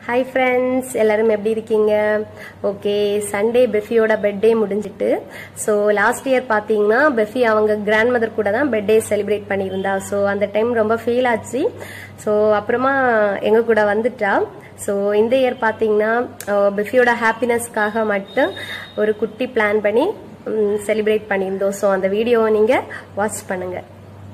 hi friends எல்லாரும் எப்படி இருக்கீங்க ஓகே சண்டே பெஃபியோட பெர்த்டே முடிஞ்சிட்டு ஸோ லாஸ்ட் இயர் பார்த்தீங்கன்னா பெஃபி அவங்க கிராண்ட் மதர் கூட தான் பெர்த்டே செலிப்ரேட் பண்ணியிருந்தா ஸோ அந்த டைம் ரொம்ப ஃபீல் ஆச்சு ஸோ அப்புறமா எங்கள் கூட வந்துட்டா ஸோ இந்த இயர் பார்த்தீங்கன்னா பெஃபியோட ஹாப்பினஸ்க்காக மட்டும் ஒரு குட்டி பிளான் பண்ணி செலிப்ரேட் பண்ணியிருந்தோம் ஸோ அந்த வீடியோவை நீங்கள் வாட்ச் பண்ணுங்கள்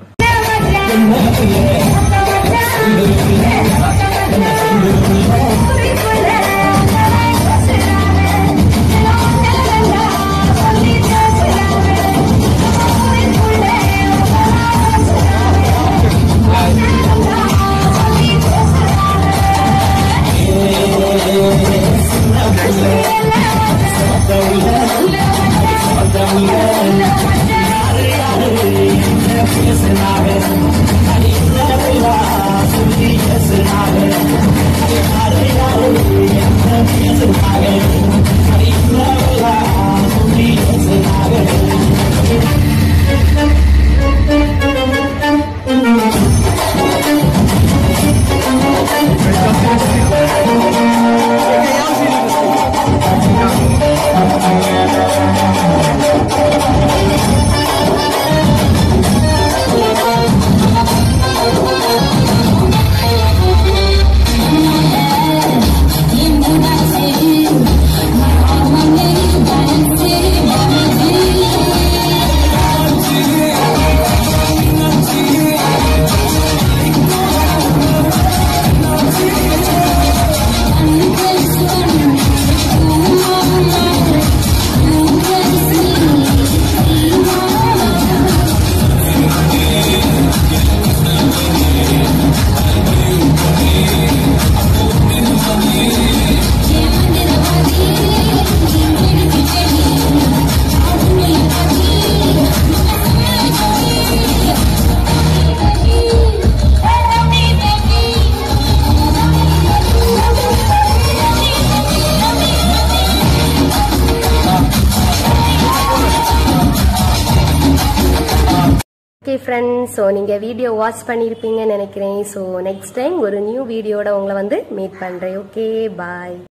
ஓகே ஃப்ரெண்ட்ஸ் ஸோ நீங்கள் வீடியோ வாட்ச் பண்ணியிருப்பீங்கன்னு நினைக்கிறேன் ஸோ நெக்ஸ்ட் டைம் ஒரு நியூ வீடியோட உங்களை வந்து மீட் பண்ணுறேன் ஓகே பாய்